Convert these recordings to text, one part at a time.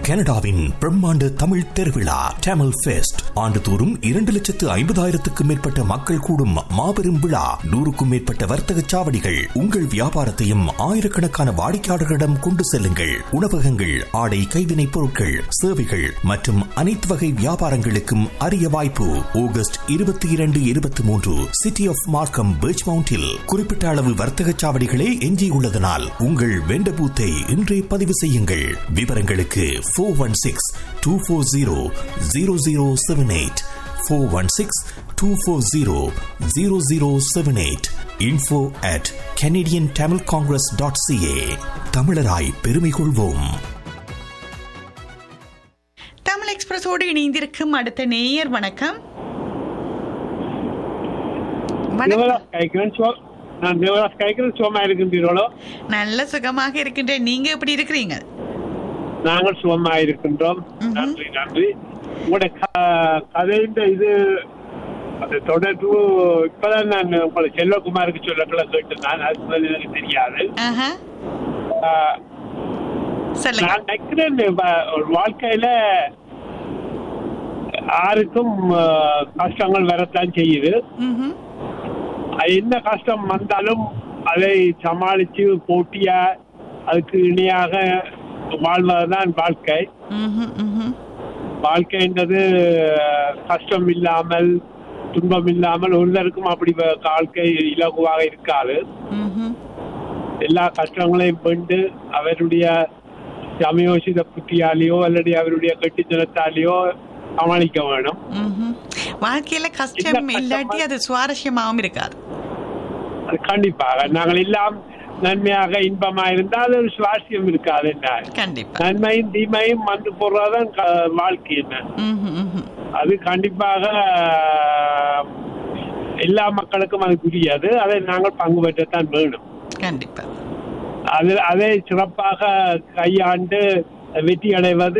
கனடாவின் பிரம்மாண்ட தமிழ் திருவிழா டேமல் ஃபெஸ்ட் ஆண்டுதோறும் இரண்டு லட்சத்து ஐம்பதாயிரத்துக்கும் மேற்பட்ட மக்கள் கூடும் மாபெரும் விழா நூறுக்கும் மேற்பட்ட வர்த்தக சாவடிகள் உங்கள் வியாபாரத்தையும் ஆயிரக்கணக்கான வாடிக்கையாளர்களிடம் கொண்டு செல்லுங்கள் உணவகங்கள் ஆடை கைவினைப் பொருட்கள் சேவைகள் மற்றும் அனைத்து வகை வியாபாரங்களுக்கும் அரிய வாய்ப்பு ஆகஸ்ட் இருபத்தி இரண்டு இருபத்தி மூன்று சிட்டி ஆஃப் மார்க்கம் பீச் மவுண்டில் குறிப்பிட்ட அளவு வர்த்தக சாவடிகளே எஞ்சியுள்ளதனால் உங்கள் வெண்ட பூத்தை இன்றே பதிவு செய்யுங்கள் விவரங்களுக்கு four one six two four zero zero zero seven eight four one six two four zero zero zero seven eight info at Canadian Tamil Congress dot CA தமிழராய் பெருமை கொள்வோம் தமிழ் எக்ஸ்பிரஸோடு இணைந்திருக்கும் அடுத்த நேயர் வணக்கம் வணக்கம் தேவதாஸ் காய்க்கிறேன் சோ நான் தேவதாஸ் காய்க்கிறேன் சுகமா இருக்கின்றீர்களோ நல்ல சுகமாக இருக்கின்றேன் நீங்க எப்படி இருக்கிறீங்க நாங்கள் சுகமா இருக்கின்றோம் ம்ஹும். நன்றி நன்றி உங்களோட க- கதையின் இது அது தொடர்பு இப்பதான் நான் உங்களை செல்வகுமாருக்கு சொல்லக்குள்ள கேட்டு நான் அது முதல்ல எனக்கு தெரியாது ஆஹா ஆஹ், சொல்லுங்க நான் நினைக்கிறேன் வ- ஒரு வாழ்க்கையில யாருக்கும் ஆஹ், கஷ்டங்கள் வரத்தான் செய்யுது ம்ஹும். அது என்ன கஷ்டம் வந்தாலும் அதை சமாளிச்சு போட்டியா அதுக்கு இணையாக வாழ்வதுதான் வாழ்க்கை ம்ஹும், ம்ஹும். வாழ்க்கைன்றது அஹ், கஷ்டம் இல்லாமல் துன்பம் இல்லாமல் ஒருத்தருக்கும் அப்படி வ- வாழ்க்கை இலகுவாக இருக்காது ம்ஹும். எல்லா கஷ்டங்களையும் கொண்டு அவருடைய சமயோசித புத்தியாலேயோ அல்லது அவருடைய கெட்டித்தனத்தாலேயோ சமாளிக்க வேணும் ம்ஹும். வாழ்க்கையில கஷ்டம் கஷ்டமா- இல்லாட்டி அது சுவாரஸ்யமாவும் இருக்காது அது கண்டிப்பாக நாங்கள் எல்லாம் நன்மையாக இன்பமா இருந்தால் அது ஒரு சுவாரஸ்யம் இருக்காது என்ன கண்டிப்பா நன்மையும் தீமையும் வந்து போடுறதுதான் க- வாழ்க்கை என்ன ம்ஹும், ம்ஹும். அது கண்டிப்பாக ஆஹ், எல்லா மக்களுக்கும் அது புரியாது அதை நாங்கள் பங்கு பெற்றத்தான் வேணும் கண்டிப்பா அது அதை சிறப்பாக கையாண்டு வெற்றி அடைவது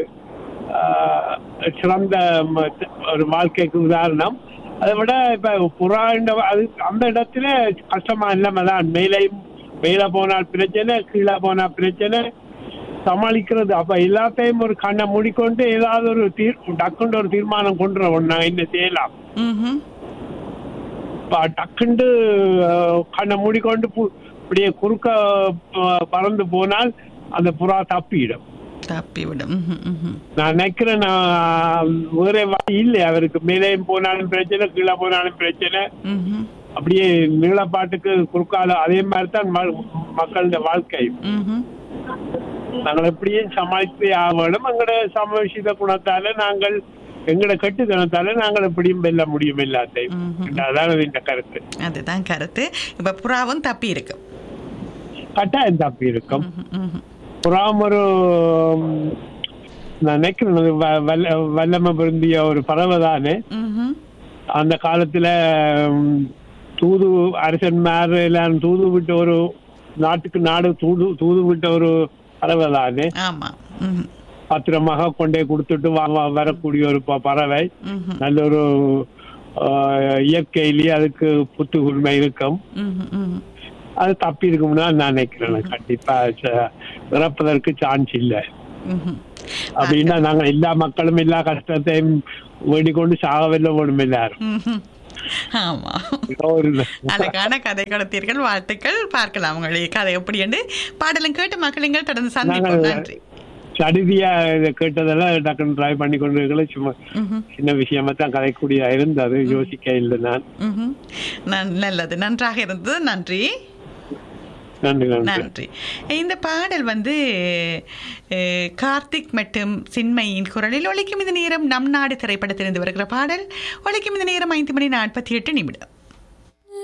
ஆஹ், சிறந்த ம- ஒரு வாழ்க்கைக்கு உதாரணம் அதை விட இப்ப புறா என்ற- அது அந்த இடத்துல கஷ்டமா இல்லாம தான் மேலையும் மேல போனால் பிரச்சனை கீழே போனால் பிரச்சனை சமாளிக்கிறது அப்ப எல்லாத்தையும் ஒரு கண்ணை மூடிக்கொண்டு ஏதாவது ஒரு தீர் டக்குண்டு ஒரு தீர்மானம் கொண்டு வரணும் நான் என்ன செய்யலாம் ம்ஹும். இப்ப டக்குண்டு அஹ், கண்ணை மூடிக்கொண்டு பு- இப்படியே குறுக்க அஹ், பறந்து போனால் அந்த புறா தப்பிடும் தப்பிவிடும் ம்ஹும், ம்ஹும். நான் நினைக்கிறேன் நான் வேற வழி இல்லை அவருக்கு மேலேயும் போனாலும் பிரச்சனை கீழே போனாலும் பிரச்சனை ம்ஹும். அப்படியே நீளப்பாட்டுக்கு குறுக்கால அதே மாதிரி தான் ம- மக்களோட வாழ்க்கை ம்ஹும். நாங்கள் எப்படியும் சமாளித்தே ஆக வேண்டும் எங்களோட சமவிசித குணத்தால நாங்கள் எங்களோட கட்டுத்தனத்தால நாங்கள் எப்படியும் வெல்ல முடியும் எல்லாத்தையும் ம்ஹும். அதான் இந்த கருத்து அதுதான் கருத்து இப்ப புறாவும் தப்பி இருக்கு கட்டாயம் தப்பி இருக்கும் ம்ஹும், ம்ஹும். புறாம் ஒரு ம், நான் நினைக்கிறேன் அது வ- வல்ல- வல்லமை பொருந்திய ஒரு பறவை தானே ம்ஹும். அந்த காலத்துல ம், தூது அரசன்மார் எல்லாம் தூது விட்ட ஒரு நாட்டுக்கு நாடு தூது தூது விட்ட ஒரு பறவை தானே ஆமா ம்ஹும். பத்திரமாக கொண்டே கொடுத்துட்டு வா- வா- வரக்கூடிய ஒரு ப- பறவை ம்ஹும். நல்ல ஒரு ஆஹ், இயற்கையிலேயே அதுக்கு புத்துக்குரிமை இருக்கும் ம்ஹும், ம்ஹும். அது தப்பி இருக்கும்னு தான் நான் நினைக்கிறேன் கண்டிப்பா ச- இறப்பதற்கு சான்ஸ் இல்லை ம்ஹும். அப்படின்னா நாங்க எல்லா மக்களும் எல்லா கஷ்டத்தையும் வேண்டிக்கொண்டு சாகவில்லை வேணும் எல்லாரும் ம்ஹும். ஆமா ஏதோ ஒரு அழகான கதை கடத்தீர்கள் வாழ்த்துக்கள் பார்க்கலாம் உங்களுடைய கதை எப்படி என்று பாடலும் கேட்டு மக்களுங்கள் தொடர்ந்து சந்திப்போம் நாங்கள் நன்றி சடிதியா இதை கேட்டதெல்லாம் டக்குன்னு ட்ரை பண்ணி கொண்டு இருக்கல சும்மா ம்ஹும். சின்ன விஷயமா தான் கதைக்கூடிய இருந்தது யோசிக்க இல்லை நான் ம்ஹும். நன்- நல்லது நன்றாக இருந்தது நன்றி நன்றி நன்றி நன்றி இந்த பாடல் வந்து அஹ், கார்த்திக் மற்றும் சின்மையின் குரலில் ஒழிக்கும் இந்த நேரம் நம் நாடு திரைப்படத்திலிருந்து வருகிற பாடல் ஒழிக்கும் இந்த நேரம் ஐந்து மணி நாற்பத்தி எட்டு நிமிடம்